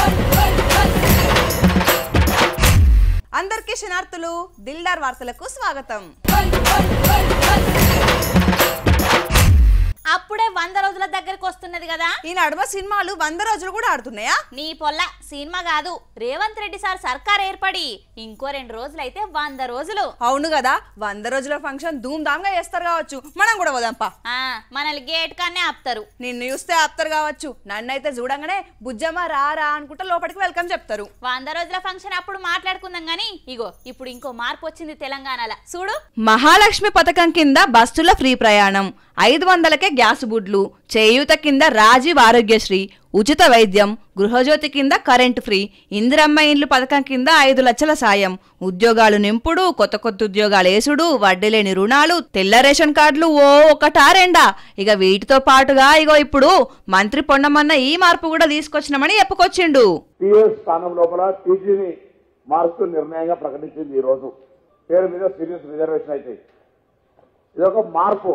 అందరికీ శనార్థులు దిల్డార్ వార్తలకు స్వాగతం అప్పుడే వంద రోజుల దగ్గరికి వస్తున్నది కదా ఈ నడుమ సినిమాలు వంద రోజులు కూడా ఆడుతున్నాయా నీ పొల్ల సినిమా కాదు రేవంత్ రెడ్డి సార్ సర్కార్ ఏర్పడి ఇంకో రెండు రోజులైతే వంద రోజులు అవును కదా వంద రోజుల ఫంక్షన్ ధూమ్ ధామ్ గా చేస్తారు కావచ్చు మనం కూడా పోదాంపా ఆ మనల్ని గేట్ కానే ఆపుతారు నిన్ను చూస్తే ఆప్తారు కావచ్చు నన్నైతే చూడంగానే బుజ్జమ్మ రా రా అనుకుంటే లోపలికి వెల్కమ్ చెప్తారు వంద రోజుల ఫంక్షన్ అప్పుడు మాట్లాడుకుందాం గానీ ఇగో ఇప్పుడు ఇంకో మార్పు వచ్చింది తెలంగాణలో చూడు మహాలక్ష్మి పథకం కింద బస్సుల ఫ్రీ ప్రయాణం ఐదు వందలకే గ్యాస్ బుడ్లు చేయూత కింద రాజీవ్ ఆరోగ్యశ్రీ ఉచిత వైద్యం గృహజ్యోతి కింద కరెంట్ ఫ్రీ ఇందిరమ్మ ఇండ్లు పథకం కింద ఐదు లక్షల సాయం ఉద్యోగాలు నింపుడు కొత్త కొత్త ఉద్యోగాలు వేసుడు వడ్డీ లేని రుణాలు తెల్ల రేషన్ కార్డులు ఓ ఒకటా రెండా ఇక వీటితో పాటుగా ఇగో ఇప్పుడు మంత్రి పొన్నమన్న ఈ మార్పు కూడా తీసుకొచ్చినామని చెప్పుకొచ్చిండు టీఎస్ స్థానం లోపల టీజీని మారుస్తూ నిర్ణయంగా ప్రకటించింది ఈ రోజు పేరు మీద సీరియస్ రిజర్వేషన్ అయితే ఇది ఒక మార్పు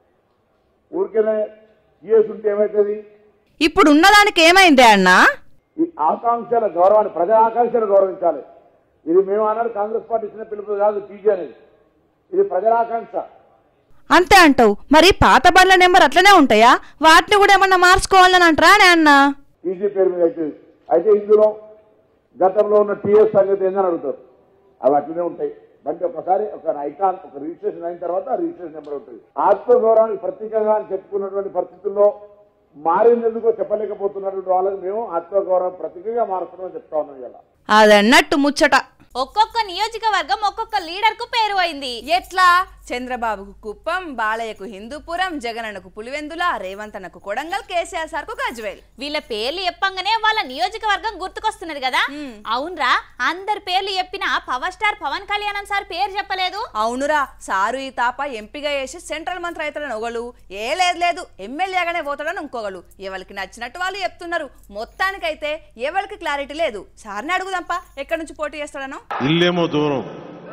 ఊరికేనే టీఎస్ ఉంటే ఏమవుతుంది ఇప్పుడు ఉన్నదానికి ఏమైందే అన్నా ఈ ఆకాంక్షల గౌరవాన్ని ప్రజా ఆకాంక్షలు గౌరవించాలి ఇది మేము అన్నాడు కాంగ్రెస్ పార్టీ ఇచ్చిన పిలుపు కాదు టీజీ అనేది ఇది ప్రజల ఆకాంక్ష అంతే అంటావు మరి పాత బండ్ల నెంబర్ అట్లనే ఉంటాయా వాటిని కూడా ఏమన్నా మార్చుకోవాలని అంటారా అని అన్నా టీజీ పేరు మీద అయితే అయితే ఇందులో గతంలో ఉన్న టీఎస్ సంగతి ఏందని అడుగుతారు అవి అట్లనే ఉంటాయి బండి ఒకసారి ఒక ఐకాన్ ఒక రిజిస్ట్రేషన్ అయిన తర్వాత ఆ రిజిస్ట్రేషన్ నెంబర్ ఉంటుంది ఆత్మగౌరవానికి ప్రతీకంగా అని చెప్పుకున్నటువంటి పరిస్థితుల్లో మారినందుకో చెప్పలేకపోతున్నటువంటి వాళ్ళకి మేము ఆత్మగౌరవం ప్రతీకగా మారుస్తున్నామని చెప్తా ఉన్నాం ఇలా అదన్నట్టు ముచ్చట ఒక్కొక్క నియోజకవర్గం ఒక్కొక్క లీడర్ కు పేరు అయింది ఎట్లా చంద్రబాబుకు కుప్పం బాలయ్యకు హిందూపురం జగనన్నకు పులివెందుల రేవంతనకు కొడంగల్ కేసీఆర్ సార్ కు గజ్వేల్ వీళ్ళ పేర్లు చెప్పంగానే వాళ్ళ నియోజకవర్గం గుర్తుకొస్తున్నది కదా అవునరా అందరి పేర్లు చెప్పిన power star Pawan Kalyan sir పేరు చెప్పలేదు అవునురా సారు ఈ తాప ఎంపీగా చేసి సెంట్రల్ మంత్రి అవుతాడని ఒకలు ఏ లేదు లేదు ఎమ్మెల్యేగానే పోతాడని ఇంకొకలు ఎవరికి నచ్చినట్టు వాళ్ళు చెప్తున్నారు మొత్తానికైతే ఎవరికి క్లారిటీ లేదు సార్ని అడుగుదాంపా ఎక్కడి నుంచి పోటీ చేస్తాడనో ఇల్లేమో దూరం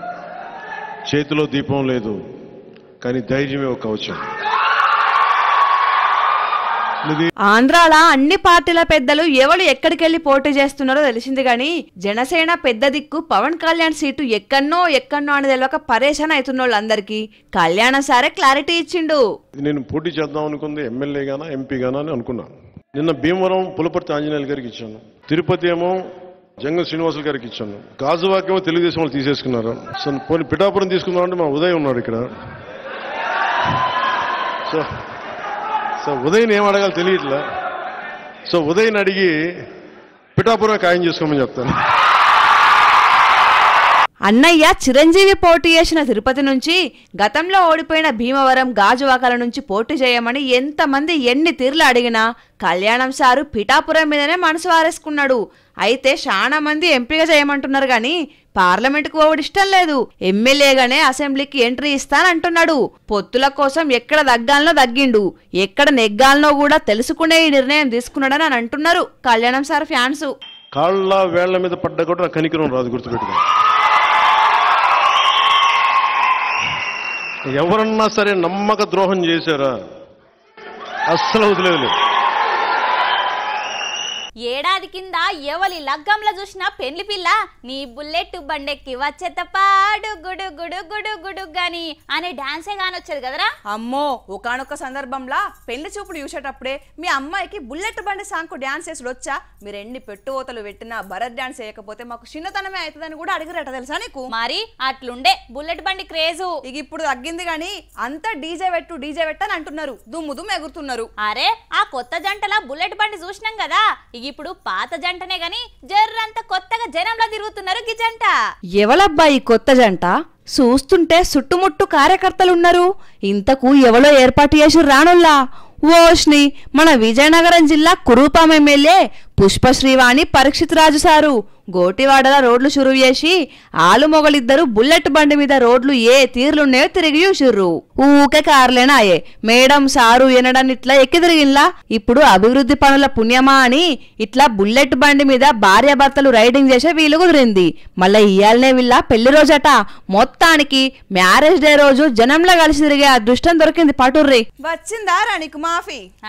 చేతిలో దీపం లేదు కానీ ధైర్యమే ఒక కవచం ఇది ఆంధ్రాల అన్ని పార్టీల పెద్దలు ఎవరు ఎక్కడికెళ్లి పోటీ చేస్తున్నారో తెలిసింది గాని జనసేన పెద్ద దిక్కు పవన్ కళ్యాణ్ సీటు ఎక్కన్నో ఎక్కన్నో అని తెలియక పరేషాన్ అవుతున్న వాళ్ళందరికీ కళ్యాణం సారే క్లారిటీ ఇచ్చిండు నేను పోటీ చేద్దాం అనుకుంది ఎమ్మెల్యే గానా ఎంపీ గానా అని అనుకున్నాను నిన్న భీమవరం పులపర్తి ఆంజనేయులు గారికి ఇచ్చాను తిరుపతి ఏమో జంగం శ్రీనివాసులు గారికి ఇచ్చాను గాజువాకేమో తెలుగుదేశం వాళ్ళు తీసేసుకున్నారు సో పోనీ పిఠాపురం తీసుకుందాం అంటే మా ఉదయ్ ఉన్నాడు ఇక్కడ సో సో ఉదయ్ని ఏం అడగాలి తెలియట్లే సో ఉదయ్ని అడిగి పిఠాపురం ఖాయం చేసుకోమని చెప్తాను అన్నయ్య చిరంజీవి పోటీ చేసిన తిరుపతి నుంచి గతంలో ఓడిపోయిన భీమవరం గాజువాకల నుంచి పోటీ చేయమని ఎంతమంది ఎన్ని తీర్లు అడిగినా కళ్యాణం సారు పిఠాపురం మీదనే మనసు వారేసుకున్నాడు అయితే చాలా మంది ఎంపీగా చేయమంటున్నారు గాని పార్లమెంటుకు పోవడం ఇష్టం లేదు ఎమ్మెల్యేగానే అసెంబ్లీకి ఎంట్రీ ఇస్తానంటున్నాడు పొత్తుల కోసం ఎక్కడ దగ్గాలనో దగ్గిండు ఎక్కడ నెగ్గాలనో కూడా తెలుసుకునే ఈ నిర్ణయం తీసుకున్నాడని అని అంటున్నారు కళ్యాణం సార్ ఫ్యాన్స్ కాళ్ళ వేళ్ల మీద పడ్డ కూడా నాకు కనికరం రాదు గుర్తుపెట్టుకో ఎవరన్నా సరే నమ్మక ద్రోహం చేశారా అస్సలు వదిలేదు ఏడాది కింద ఎవలి లగ్గంలో చూసిన పెళ్లి పిల్ల నీ బుల్లెట్ బండెక్కి వచ్చేత పాడు గుడు గుడు గుడు గుడు గాని అనే డాన్సే కానొచ్చేది కదరా అమ్మో ఒకానొక సందర్భంలో పెళ్లి చూపుడు చూసేటప్పుడే మీ అమ్మాయికి బుల్లెట్ బండి సాంగ్కు డాన్స్ చేసుడు వచ్చా మీరు ఎన్ని పెట్టుకోతలు పెట్టినా భరత్ డాన్స్ చేయకపోతే మాకు చిన్నతనమే అవుతుందని కూడా అడిగిరట తెలుసా నీకు మరి అట్లుండే బుల్లెట్ బండి క్రేజు ఇక ఇప్పుడు తగ్గింది కానీ అంతా డీజే పెట్టు డీజే పెట్టని అంటున్నారు దుమ్ము దుమ్ము ఎగురుతున్నారు అరే ఆ కొత్త జంటలా బుల్లెట్ బండి చూసినాం కదా ఇక ఇప్పుడు పాత జంటనే గాని జర్రంత కొత్తగా జనంలో తిరుగుతున్నారు గి జంట ఎవలబ్బా ఈ కొత్త జంట చూస్తుంటే చుట్టుముట్టు కార్యకర్తలున్నారు ఇంతకు ఎవలో ఏర్పాటు చేసి రానుల్లా ఓష్ని మన విజయనగరం జిల్లా కురూపాం ఎమ్మెల్యే పుష్పశ్రీవాణి పరీక్షిత్ రాజు సారు గోటివాడల రోడ్లు షురువు చేసి ఆలు మొగలిద్దరు బుల్లెట్ బండి మీద రోడ్లు ఏ తీర్లున్నాయో తిరిగి చూసిర్రు ఊకే కార్లేనాయే మేడం సారు ఎనడాన్ని ఇట్లా ఎక్కి తిరిగిన్లా ఇప్పుడు అభివృద్ధి పనుల పుణ్యమా అని ఇట్లా బుల్లెట్ బండి మీద భార్యాభర్తలు రైడింగ్ చేసే వీలు కుదిరింది మళ్ళా ఇయాలనే వీళ్ళ పెళ్లి రోజట మొత్తానికి మ్యారేజ్ డే రోజు జనంలో కలిసి తిరిగే అదృష్టం దొరికింది పటుర్రి వచ్చిందా నీకు మాఫీ ఆ?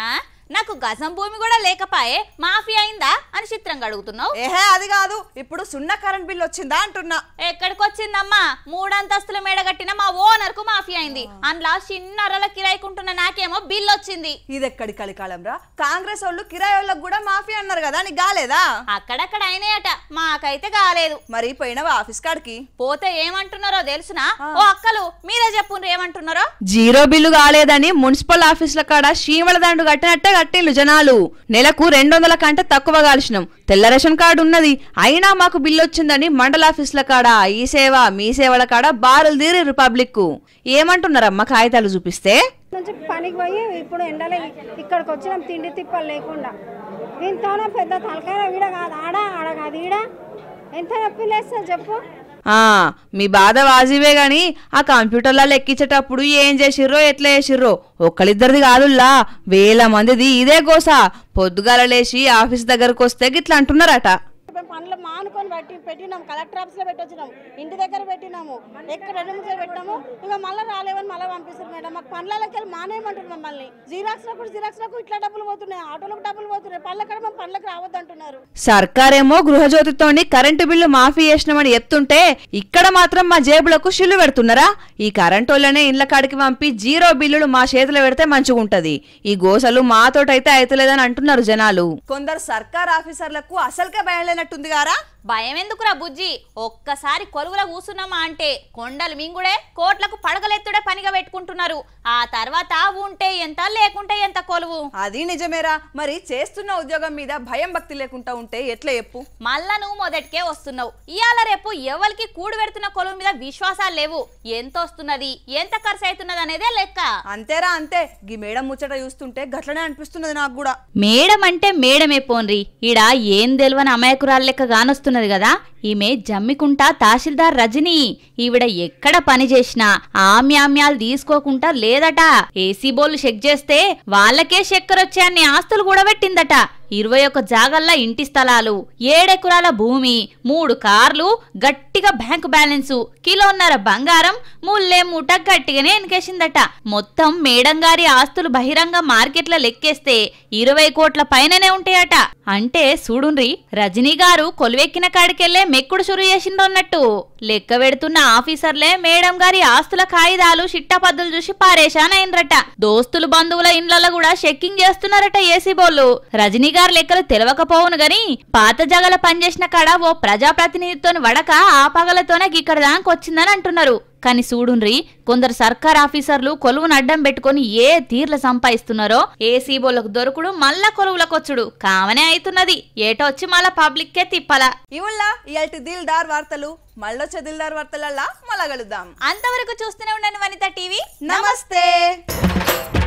నాకు గజం భూమి కూడా లేకపాయే మాఫీ అయిందా అని చిత్రంగా అడుగుతున్నావు ఏహే అది కాదు ఇప్పుడు సున్నా కరెంట్ బిల్ వచ్చిందా అంటున్నా ఎక్కడికి వచ్చిందమ్మా మూడంతస్తుల మేడ కట్టిన మా ఓనర్ కు మాఫీ అయింది అందులో చిన్న అరల కిరాయికుంటున్న నాకేమో బిల్ వచ్చింది ఇది ఎక్కడి కలికాలం రా కాంగ్రెస్ వాళ్ళు కిరాయి వాళ్ళకు కూడా మాఫీ అన్నారు కదా నీకు కాలేదా అక్కడక్కడ అయినాయట మాకైతే కాలేదు మరి పోయినవా ఆఫీస్ కాడికి పోతే ఏమంటున్నారో తెలుసునా ఓ అక్కలు మీరే చెప్పుండ్రు ఏమంటున్నారో జీరో బిల్లు కాలేదని మున్సిపల్ ఆఫీసుల కాడ చీమల దండు కట్టినట్టే కట్టిండ్రు జనాలు నెలకు రెండు వందల కంటే తక్కువ కాల్చినాం తెల్ల రేషన్ కార్డు ఉన్నది అయినా మాకు బిల్లు వచ్చిందని మండల ఆఫీసుల కాడ ఈ సేవ మీ సేవల కాడ బారులు తీరి రిపబ్లిక్ ఏమంటున్నారమ్మా కాగితాలు చూపిస్తే నుంచి పనికి పోయి ఇప్పుడు ఎండలే ఇక్కడికి వచ్చినాం తిండి తిప్పలు లేకుండా దీంతోనే పెద్ద తలకాయ ఈడ కాదు ఆడ ఆడ కాదు ఈడ ఎంత నొప్పి లేస్తుంది చెప్పు ఆ మీ బాధ వాజివే గాని ఆ కంప్యూటర్లలో ఎక్కించేటప్పుడు ఏం చేసిర్రో ఎట్లా చేసిర్రో ఒక్కళ్ళిద్దరిది కాదుల్లా వేల మందిది ఇదే గోస పొద్దుగాల లేచి ఆఫీస్ దగ్గరకు వస్తే గిట్లా అంటున్నారట మేము పనులు మానుకొని పెట్టి పెట్టినాము కలెక్టర్ ఆఫీస్లో పెట్టొచ్చినాము ఇంటి దగ్గర పెట్టినాము ఎక్కడ రెండు మూడు సార్లు పెట్టినాము ఇంకా మళ్ళీ రాలేవని మళ్ళీ పంపిస్తారు మేడం మాకు పనులకి వెళ్ళి మానేయమంటారు మమ్మల్ని జిరాక్స్ లకు జిరాక్స్ లకు ఇట్లా డబ్బులు పోతున్నాయి ఆటోలకు డబ్బులు పోతున్నాయి పనులక్కడ మేము పనులకు రావద్దు అంటున్నారు సర్కారేమో గృహజ్యోతితోని కరెంటు బిల్లు మాఫీ చేసినామని చెప్తుంటే ఇక్కడ మాత్రం మా జేబులకు షిల్లు పెడుతున్నారా ఈ కరెంటు వాళ్ళనే ఇండ్ల కాడికి పంపి జీరో బిల్లులు మా చేతిలో పెడితే మంచిగుంటది ఈ గోసలు మాతోటైతే అయితలేదని అంటున్నారు జనాలు కొందరు సర్కార్ ఆఫీసర్లకు అసలుకే భయం లేనట్టుంది గారా భయం ఎందుకురా బుజ్జి ఒక్కసారి కొలువులో కూసున్నామా అంటే కొండలు మింగుడే కోట్లకు పడగలెత్తుడే పనిగా పెట్టుకుంటున్నారు ఆ తర్వాత ఉంటే ఎంత లేకుంటే ఎంత కొలువు అది నిజమేరా మరి చేస్తున్న ఉద్యోగం మీద భయం భక్తి లేకుండా ఉంటే ఎట్లా చెప్పు మళ్ళా నువ్వు మొదటికే వస్తున్నావు ఇవాళ రేపు ఎవరికి కూడు పెడుతున్న కొలువు మీద విశ్వాసాలు లేవు ఎంత వస్తున్నది ఎంత ఖర్చు అవుతున్నది అనేదే లెక్క అంతేరా అంతే గీ మేడం ముచ్చట చూస్తుంటే గట్లనే అనిపిస్తున్నది నాకు కూడా మేడం అంటే మేడమే పోన్రి ఈడ ఏం తెలివని అమాయకురాలు లెక్క కానొస్తున్నది కదా ఈమె జమ్మికుంట తహసీల్దార్ రజని ఈవిడ ఎక్కడ పని చేసినా ఆమ్యామ్యాలు తీసుకోకుండా లేదట ఏసీ బోర్లు చెక్ చేస్తే వాళ్ళకే చక్కెరొచ్చే అన్ని ఆస్తులు కూడా పెట్టిందట ఇరవై ఒక్క జాగల్లా ఇంటి స్థలాలు ఏడెకరాల భూమి మూడు కార్లు గట్టిగా బ్యాంకు బ్యాలెన్సు కిలోన్నర బంగారం ముల్లే మూట గట్టిగానే ఎనికేసిందట మొత్తం మేడం గారి ఆస్తులు బహిరంగ మార్కెట్ల లెక్కేస్తే ఇరవై కోట్ల పైననే ఉంటాయట అంటే చూడుండ్రి రజనీ గారు కొలువెక్కిన కాడికెళ్లే మెక్కుడు సురు చేసిండ్రన్నట్టు లెక్క పెడుతున్న ఆఫీసర్లే మేడం గారి ఆస్తుల కాగితాలు చిట్టపద్దులు చూసి పారేశాన్ అయినరట దోస్తులు బంధువుల ఇండ్లలో కూడా చెక్కింగ్ చేస్తున్నారట ఏసీ బోళ్ళు రజనీ గారి లెక్కలు తెలవకపోవును గని పాత జగల పనిచేసిన కాడ ఓ ప్రజాప్రతినిధితో వడక ఆ పగలతోనే ఇక్కడ దాకొచ్చిందని అంటున్నారు కానీ చూడుండ్రి కొందరు సర్కార్ ఆఫీసర్లు కొలువును అడ్డం పెట్టుకొని ఏ తీర్ల సంపాదిస్తున్నారో ఏసీ బోళ్ళకు దొరుకుడు మళ్ళా కొలువులకొచ్చుడు కామనే అవుతున్నది ఏటొచ్చి మళ్ళా పబ్లిక్కే తిప్పల ఇవుల్లా ఇయాల్టి దిల్దార్ వార్తలు మళ్ళొచ్చే దిల్దార్ వార్తలల్లా మళ్ళా కలుద్దాం అంతవరకు చూస్తూనే ఉండండి వనిత టీవీ నమస్తే